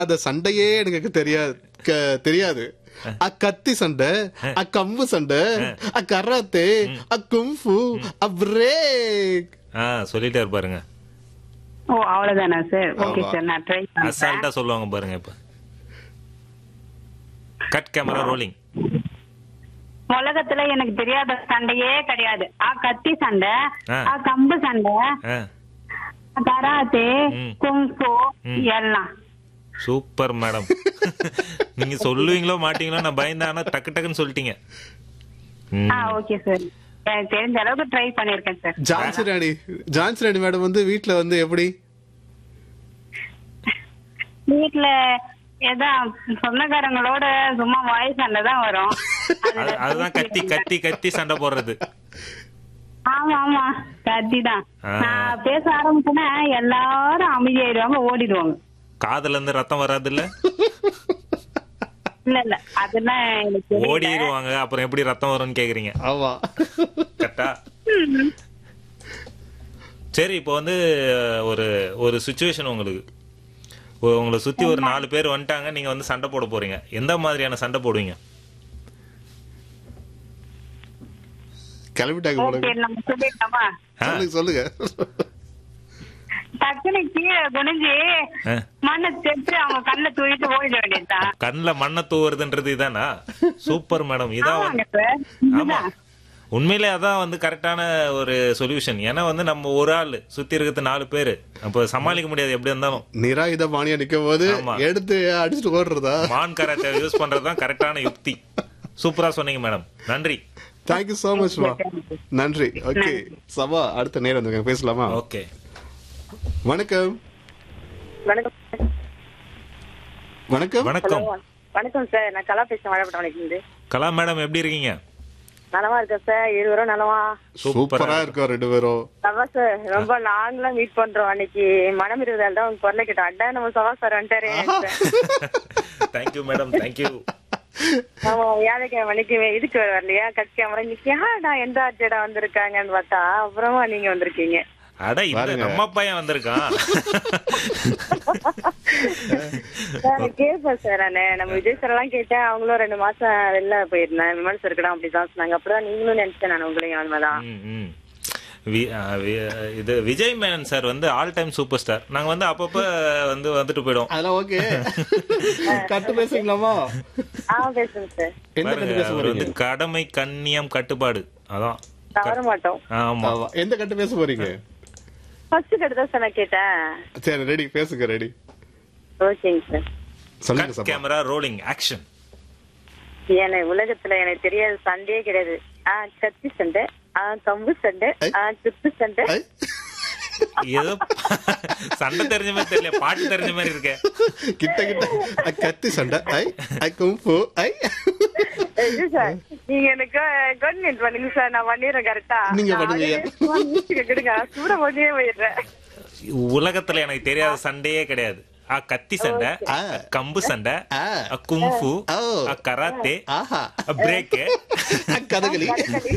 அந்த சண்டையே எனக்கு தெரியாது க- தெரியாது அ கத்தி சண்டை அ கம்பு சண்டை அ கராத்தே அ கும்ஃபு அ பிரேக் ஆ சொல்லிட்டே இருப்பாருங்க ஓ அவ்வளவுதானா சார் ஓகே ஆமா. சார் நான் ட்ரை பண்றேன் அசால்ட்டா சொல்லுவாங்க பாருங்க இப்ப கட் கேமரா ரோலிங் உலகத்துல எனக்கு தெரியாத சண்டையே கிடையாது ஆ கத்தி சண்டை ஆ. ஆ கம்பு சண்டை ஆ கராத்தே ம். குங்ஃபு ம். எல்லாம் சூப்பர் மேடம் நீங்க சொல்லுவீங்களோ மாட்டீங்களோ நான் பயந்தேன் ஆனா டக்கு டக்குன்னு சொல்லிட்டீங்க ம். ஆ ஓகே சார் எனக்கு தெரிஞ்ச அளவுக்கு ட்ரை பண்ணிருக்கேன் சார் ஜான்சி ராணி ஜான்சி ராணி மேடம் வந்து வீட்ல வந்து எப்படி வீட்டுல ஏதான் சொந்தக்காரங்களோட சும்மா வாய் சண்டை தான் வரும் அதுல அது- அதுதான் கத்தி கத்தி கத்தி சண்டை போடுறது ஆமா ஆமா கத்தி தான் ஆ. நான் பேச ஆரம்பிச்சேன்னா எல்லாரும் அமைதியாயிடுவாங்க ஓடிடுவாங்க காதுல இருந்து ரத்தம் வராது இல்ல இல்ல இல்ல அதெல்லாம் எனக்கு தெரியல. ஓடிடுவாங்க அப்புறம் எப்படி ரத்தம் வரும்னு கேக்குறீங்க ஆமா கரெக்டா சரி இப்போ வந்து ஒரு ஒரு சுச்சுவேஷன் உங்களுக்கு ஒ- உங்களை சுத்தி ஒரு நாலு பேர் வந்துட்டாங்க நீங்க வந்து சண்டை போட போறீங்க எந்த மாதிரியான சண்டை போடுவீங்க கிளம்பிட்டாங்க ஓகே போல நம்ம சொல்லிடலாமா ஆ? சொல்லுங்க சொல்லுங்க டக்குனு கீழே குனிஞ்சு ஆ. மண்ணை செத்து அவங்க கண்ணை தூக்கிட்டு ஓடிட வேண்டியதுதான் கண்ணுல மண்ணை தூவுறதுன்றது இதானா சூப்பர் மேடம் இதான் ஆமாங்க வந்து சார் ஆமா இதுதான். உண்மையிலே அதான் வந்து கரெக்டான ஒரு சொல்யூஷன் ஏன்னா வந்து நம்ம ஒரு ஆள் சுத்தி இருக்கிறது நாலு பேரு அப்ப சமாளிக்க முடியாது எப்படி இருந்தாலும் நிராயுத பாணியா நிக்கும் போது ஆமா. எடுத்து அடிச்சுட்டு ஓடுறதா மான் கராத்தே யூஸ் பண்றதுதான் கரெக்டான யுக்தி சூப்பரா சொன்னீங்க மேடம் நன்றி தேங்க்யூ சோ மச் மா நன்றி ஓகே சபா அடுத்த நேரம் வந்துருங்க பேசலாமா ஓகே வணக்கம் வணக்கம் வணக்கம் வணக்கம் வணக்கம் சார் நான் கலா பேசுறேன் வாழைப்பட்டவனைக்கு கலா மேடம் எப்படி இருக்கீங்க நலமா இருக்கேன் சார் இருவரும் நலமா சூப்பரா இருக்கோம் ரெண்டு பேரும் சவா சார் ரொம்ப லாங்ல மீட் பண்றோம் அன்னைக்கு மனம் இருபதால் தான் உங்க குரலை கேட்டோம் அட்டா நம்ம சவா சார் வந்துட்டாரு தேங்க்யூ மேடம் தேங்க்யூ ஆமா வியாழக்கிழமை மணிக்கு இதுக்கு வரலையா கட்சி கேமரா இன்னைக்கு யாடா எந்த ஆர்ஜடா வந்திருக்காங்கன்னு பார்த்தா அப்புறமா நீங்க வந்திருக்கீங்க அட இந்த பாருங்க. நம்ம பையன் வந்திருக்கான் சார் கேட்பேன் சார் நானு நம்ம விஜய் சார் எல்லாம் கேட்டேன் அவங்களும் ரெண்டு மாசம் வெளில போயிருந்தேன் விமன் சார் கூட அப்படிதான் சொன்னாங்க அப்படிதான் நீங்களும் நினைச்சேன் நான் உங்களையும் உண்மைதான் ம், ம். வி- ஆ, வி- இது விஜய் மேனன் சார் வந்து ஆல் டைம் சூப்பர் ஸ்டார் நாங்க வந்து அப்பப்ப வந்து வந்துட்டு போயிடுவோம் அதெல்லாம் ஓகே கட்டு பேசுறீங்களாமா ஆ பேசுங்க சார் எந்த கட்டு பாருங்க, பேச அவர் போறீங்க வந்து கடமை கண்ணியம் கட்டுப்பாடு அதான் தவற மாட்டோம் ஆமா ஆமா. எந்த கட்டு பேச போறீங்க ஃபர்ஸ்ட் கட்டு தான் சார் நான் கேட்டேன் சரி ரெடி பேசுங்க ரெடி ஓகேங்க சார் சொல்லுங்க கட் சபா கேமரா ரோலிங் ஆக்ஷன் எனக்கு உலகத்துல எனக்கு தெரியாத சண்டையே கிடையாது ஆ கத்தி சண்டை ஆ கம்பு சண்டை ஆ சுத்து சண்டை ஐ. ஏதோ சண்டை தெரிஞ்ச மாதிரி தெரியல பாட்டு தெரிஞ்ச மாதிரி இருக்கே கிட்ட கிட்ட அ, கத்தி சண்டை ஐ ஐ கும்பு ஐ இது சார் நீங்க எனக்கு கோஆர்டினேட் பண்ணுங்க சார் நான் பண்ணிடுறேன் கரெக்டா நீங்க பண்ணுங்க. கொடுங்க சூட போட்டே போயிடுறேன் உலகத்துல எனக்கு தெரியாத சண்டையே கிடையாது ஆ கத்தி சண்டை ஆ. அ, கம்பு சண்டை ஆ. அ, குங்ஃபு ஓ. அ, கராத்தே ஆஹா அ, பிரேக்கு அ, கதகளி கதகளி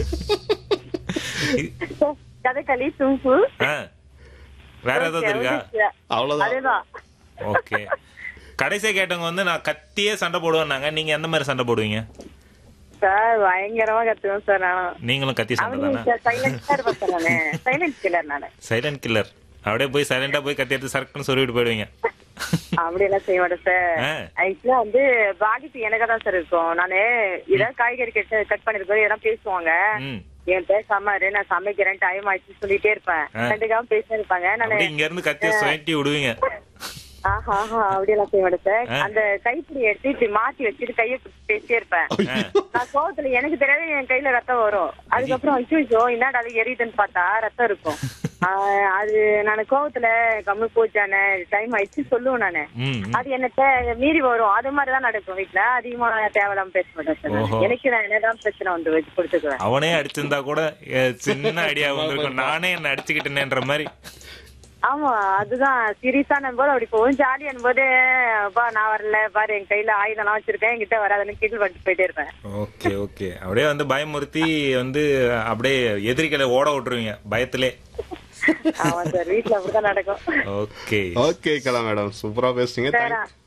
கதகளி தும்பு ஆ. வேற ஏதாவது இருக்கா அவ்வளவுதான் அதேதான் ஓகே கடைசியா கேட்டவங்க வந்து நான் கத்தியே சண்டை போடுவேன்னாங்க நீங்க எந்த மாதிரி சண்டை போடுவீங்க சார் பயங்கரமா கத்துவேன் சார் நானும் நீங்களும் கத்தி சண்டை தானே அவங்க சைலண்டா இருப்பேன் சார் நானு சைலண்ட் கில்லர் நானு சைலண்ட் கில்லர் அப்படியே போய் சைலண்டா போய் கத்தி எடுத்து சரக்குன்னு சொல்லிட்டு போயிடுவீங்க அப்படி எல்லாம் செய்ய மாட்டேன் சார் ஆ. ஆக்சுவலா வந்து பாதிப்பு எனக்கு தான் சார் இருக்கும் நானு ஏதாவது காய்கறி கட் கட் பண்ணிருக்கோம் இதெல்லாம் பேசுவாங்க ம் என் பேசாம இரு நான் சமைக்கிறேன் டைம் ஆயிடுச்சு சொல்லிட்டே இருப்பேன் ஆ. கண்டுக்காம பேசிட்டு இருப்பாங்க நானு அப்படியே இங்க இருந்து கத்திய சுழட்டி விடுவீங்க ஆஹா ஆஹா அப்படி எல்லாம் செய்ய மாட்டேன் சார் ஆ. அந்த கைப்பிடி எடுத்து இப்படி மாத்தி வச்சுட்டு கையை பிடிச்சு பேசிட்டே இருப்பேன் ஆ. நான் கோவத்துல எனக்கு தெரியாது என் கையில ரத்தம் வரும் அதுக்கப்புறம் ஐயோ என்னடா அது எரியுதுன்னு பார்த்தா ரத்தம் இருக்கும் ஆ, அது நான் கோவத்துல கம்மி போச்சானே டைம் ஆயிடுச்சு சொல்லுவேன் நானு ம் ம். அது என்ன தே- மீறி வரும் அது மாதிரிதான் நடக்கும் வீட்டுல அதிகமா தேவையில்லாம பேச மாட்டேன் சார் ஓஹோ. நானு. எனக்கு நான் என்னதான் பிரச்சனை வந்து வச்சு கொடுத்துக்குவேன் அவனே அடிச்சிருந்தா கூட ஏ, சின்ன ஐடியா வந்திருக்கும் நானே என்ன அடிச்சுக்கிட்டேன்ற மாதிரி ஆமா அதுதான் சீரியஸான போது அப்படி போகும் ஜாலியான போது பா நான் வரல பாரு என் கையில ஆயுதம்லாம் வச்சிருக்கேன் என்கிட்ட வராதுன்னு கீழ் பண்ணிட்டு போயிட்டே இருப்பேன் ஓகே ஓகே அப்படியே வந்து பயமுறுத்தி வந்து அப்படியே எதிரிகளை ஓட விட்டுருவீங்க பயத்திலே ஆமா சார் வீட்டுல அப்படிதான் நடக்கும் ஓகே ஓகே கலா மேடம் சூப்பரா பேசுறீங்க சார் Thank-